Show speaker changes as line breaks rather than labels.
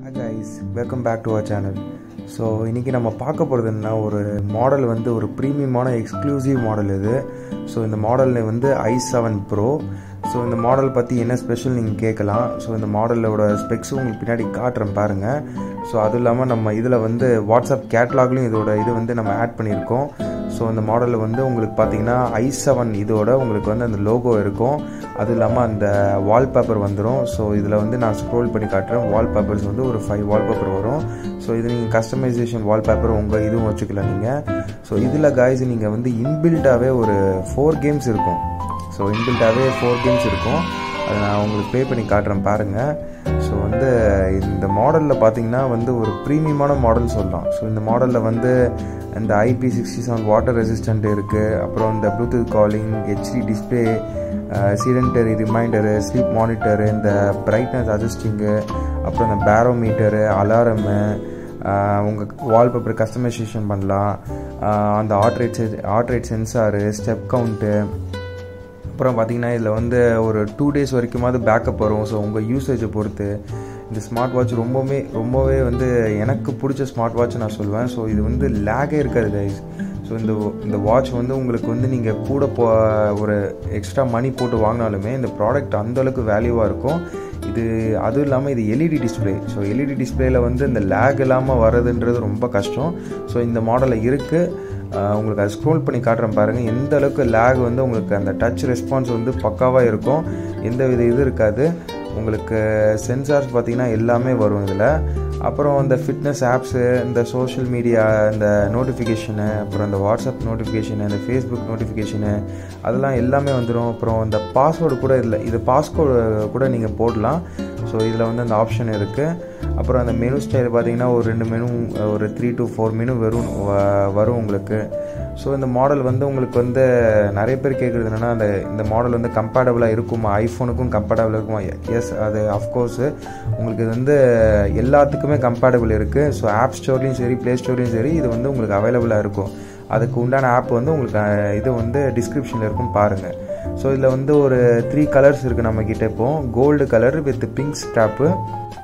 guys welcome back to our channel so இன்றைக்கி நம்ம பார்க்க போகிறது என்ன ஒரு மாடல் வந்து ஒரு ப்ரீமியமான எக்ஸ்க்ளூசிவ் மாடல் இது ஸோ இந்த மாடலில் வந்து ஐ செவன் ப்ரோ ஸோ இந்த மாடல் பற்றி என்ன ஸ்பெஷல் நீங்கள் கேட்கலாம் ஸோ இந்த மாடலோட ஸ்பெக்ஸும் உங்களுக்கு பின்னாடி காட்டுறேன் பாருங்கள் ஸோ அதுவும் இல்லாமல் நம்ம இதில் வந்து வாட்ஸ்அப் கேட்லாக்லையும் இதோட இது வந்து நம்ம ஆட் பண்ணியிருக்கோம் ஸோ இந்த மாடலில் வந்து உங்களுக்கு பார்த்தீங்கன்னா ஐ செவன் இதோட உங்களுக்கு வந்து அந்த லோகோ இருக்கும் அதுவும் இல்லாமல் அந்த வால்பேப்பர் வந்துடும் ஸோ இதில் வந்து நான் ஸ்க்ரோல் பண்ணி காட்டுறேன் வால்பேப்பர்ஸ் வந்து ஒரு ஃபைவ் வால்பேப்பர் வரும் ஸோ இது நீங்கள் கஸ்டமைசேஷன் வால்பேப்பர் உங்கள் இதுவும் வச்சுக்கலாம் நீங்கள் ஸோ இதில் காய்ஸ் நீங்கள் வந்து இன்பில்டாகவே ஒரு ஃபோர் கேம்ஸ் இருக்கும் ஸோ இன்பில்டாகவே ஃபோர் கேம்ஸ் இருக்கும் அதை நான் உங்களுக்கு ப்ளே பண்ணி காட்டுறேன் பாருங்கள் ஸோ வந்து இந்த மாடலில் பார்த்தீங்கன்னா வந்து ஒரு ப்ரீமியமான மாடல் சொல்லலாம் ஸோ இந்த மாடலில் வந்து இந்த IP sixty seven water resistant இருக்குது அப்புறம் இந்த Bluetooth calling HD display sedentary reminder sleep monitor இந்த பிரைட்னஸ் அட்ஜஸ்டிங்கு அப்புறம் இந்த பேரோமீட்டரு அலாரமு உங்கள் வால்பேப்பர் கஸ்டமைசேஷன் பண்ணலாம் அந்த heart rate heart rate sensor step count அப்புறம் பார்த்தீங்கன்னா இதில் வந்து ஒரு டூ டேஸ் வரைக்குமாவது பேக்கப் வரும் ஸோ உங்கள் யூசேஜை பொறுத்து இந்த ஸ்மார்ட் வாட்ச் ரொம்பவே ரொம்பவே வந்து எனக்கு பிடிச்ச ஸ்மார்ட் வாட்ச் நான் சொல்லுவேன் ஸோ இது வந்து லேகே இருக்காது கைஸ் ஸோ இந்த இந்த வாட்ச் வந்து உங்களுக்கு வந்து நீங்கள் கூட போ ஒரு எக்ஸ்ட்ரா மணி போட்டு வாங்கினாலுமே இந்த ப்ராடக்ட் அந்தளவுக்கு வேல்யூவாக இருக்கும் இது அதுவும் இல்லாமல் இது எல்இடி டிஸ்பிளே ஸோ எல்இடி டிஸ்பிளேயில் வந்து இந்த லேக் இல்லாமல் வர்றதுன்றது ரொம்ப கஷ்டம் ஸோ இந்த மாடலில் இருக்குது உங்களுக்கு அதை ஸ்க்ரோல் பண்ணி காட்டுறேன் பாருங்கள் எந்த அளவுக்கு லேக் வந்து உங்களுக்கு அந்த டச் ரெஸ்பான்ஸ் வந்து பக்காவாக இருக்கும் எந்த வித இது இருக்காது உங்களுக்கு சென்சார்ஸ் பார்த்திங்கன்னா எல்லாமே வரும் இதில் அப்புறம் இந்த ஃபிட்னஸ் ஆப்ஸு இந்த சோஷியல் மீடியா இந்த நோட்டிஃபிகேஷனு அப்புறம் இந்த வாட்ஸ்அப் நோட்டிஃபிகேஷனு இந்த ஃபேஸ்புக் நோட்டிஃபிகேஷனு அதெல்லாம் எல்லாமே வந்துடும் அப்புறம் இந்த பாஸ்வேர்டு கூட இல்லை இது பாஸ்வேர்டு கூட நீங்கள் போடலாம் ஸோ இதில் வந்து அந்த ஆப்ஷன் இருக்குது அப்புறம் அந்த மெனு ஸ்டைல் பார்த்தீங்கன்னா ஒரு ரெண்டு மெனு ஒரு த்ரீ டு ஃபோர் மெனு வரும் வரும் உங்களுக்கு ஸோ இந்த மாடல் வந்து உங்களுக்கு வந்து நிறைய பேர் கேட்குறது என்னென்னா அந்த இந்த மாடல் வந்து கம்பேட்டபிளாக இருக்குமா ஐஃபோனுக்கும் கம்பேட்டபிள் இருக்குமா எஸ் அது அஃப்கோர்ஸு உங்களுக்கு இது வந்து எல்லாத்துக்குமே கம்பேட்டபிள் இருக்குது ஸோ ஆப் ஸ்டோர்லேயும் சரி ப்ளே ஸ்டோர்லேயும் சரி இது வந்து உங்களுக்கு அவைலபிளாக இருக்கும் அதுக்கு உண்டான ஆப் வந்து உங்களுக்கு இது வந்து டிஸ்கிரிப்ஷனில் இருக்கும் பாருங்கள் ஸோ இதில் வந்து ஒரு த்ரீ கலர்ஸ் இருக்குது நம்மக்கிட்ட இப்போது gold colour with pink stop